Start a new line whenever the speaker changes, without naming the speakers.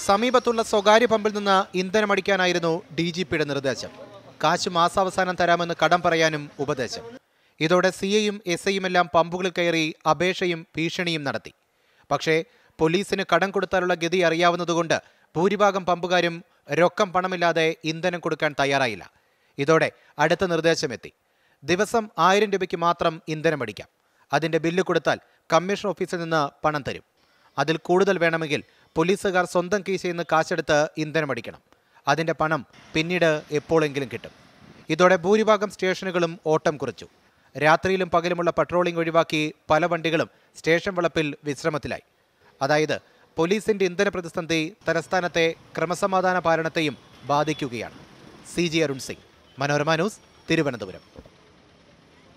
സമീപത്തുള്ള സ്വകാര്യ പമ്പിൽ നിന്ന് ഇന്ധനമടിക്കാനായിരുന്നു ഡി ജി പിയുടെ നിർദ്ദേശം കാശ് മാസാവസാനം തരാമെന്ന് കടം പറയാനും ഉപദേശം ഇതോടെ സി ഐയും എസ് ഐയും എല്ലാം പമ്പുകളിൽ കയറി അപേക്ഷയും ഭീഷണിയും നടത്തി പക്ഷേ പോലീസിന് കടം കൊടുത്താലുള്ള ഗതി അറിയാവുന്നതുകൊണ്ട് ഭൂരിഭാഗം പമ്പുകാരും രൊക്കം പണമില്ലാതെ ഇന്ധനം കൊടുക്കാൻ തയ്യാറായില്ല ഇതോടെ അടുത്ത നിർദ്ദേശമെത്തി ദിവസം ആയിരം രൂപയ്ക്ക് മാത്രം ഇന്ധനമടിക്കാം അതിന്റെ ബില്ല് കൊടുത്താൽ കമ്മീഷൻ ഓഫീസിൽ നിന്ന് പണം തരും അതിൽ കൂടുതൽ വേണമെങ്കിൽ പോലീസുകാർ സ്വന്തം കീശയിൽ നിന്ന് കാശെടുത്ത് ഇന്ധനമടിക്കണം അതിന്റെ പണം പിന്നീട് എപ്പോഴെങ്കിലും കിട്ടും ഇതോടെ ഭൂരിഭാഗം സ്റ്റേഷനുകളും ഓട്ടം കുറിച്ചു രാത്രിയിലും പകലുമുള്ള പട്രോളിംഗ് ഒഴിവാക്കി പല വണ്ടികളും സ്റ്റേഷൻ വളപ്പിൽ വിശ്രമത്തിലായി അതായത് പോലീസിന്റെ ഇന്ധന പ്രതിസന്ധി തലസ്ഥാനത്തെ ക്രമസമാധാന പാലനത്തെയും ബാധിക്കുകയാണ് C G Arun Singh Manorama news Thiruvananthapuram